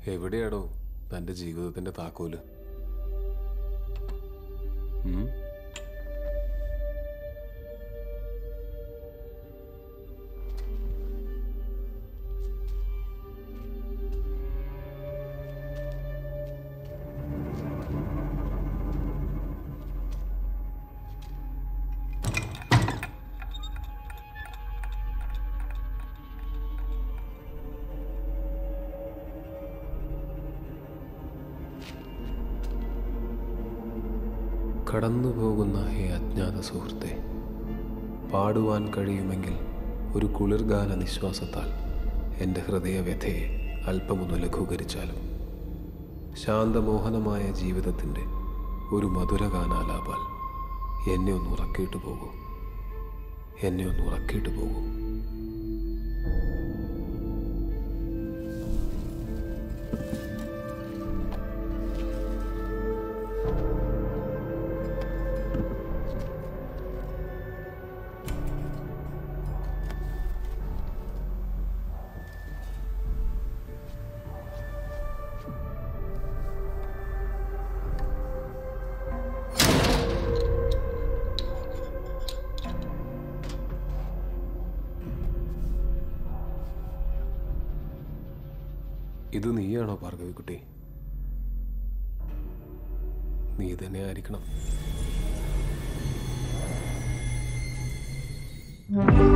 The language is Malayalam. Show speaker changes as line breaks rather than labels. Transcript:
എവിടെയാടോ തൻ്റെ ജീവിതത്തിൻ്റെ താക്കോല് ഉം? കടന്നു പോകുന്ന ഹേ അജ്ഞാത സുഹൃത്തെ പാടുവാൻ കഴിയുമെങ്കിൽ ഒരു കുളിർഗാന നിശ്വാസത്താൽ എൻ്റെ ഹൃദയവ്യഥയെ അല്പമൊന്ന് ലഘൂകരിച്ചാലും ശാന്തമോഹനമായ ജീവിതത്തിൻ്റെ ഒരു മധുരഗാനാലാപാൽ എന്നെ ഒന്ന് ഉറക്കിയിട്ട് പോകൂ എന്നെ ഒന്ന് ഉറക്കിയിട്ട് പോകൂ ഇത് നീയാണോ ഭാർഗവിക്കുട്ടി നീ തന്നെ ആയിരിക്കണം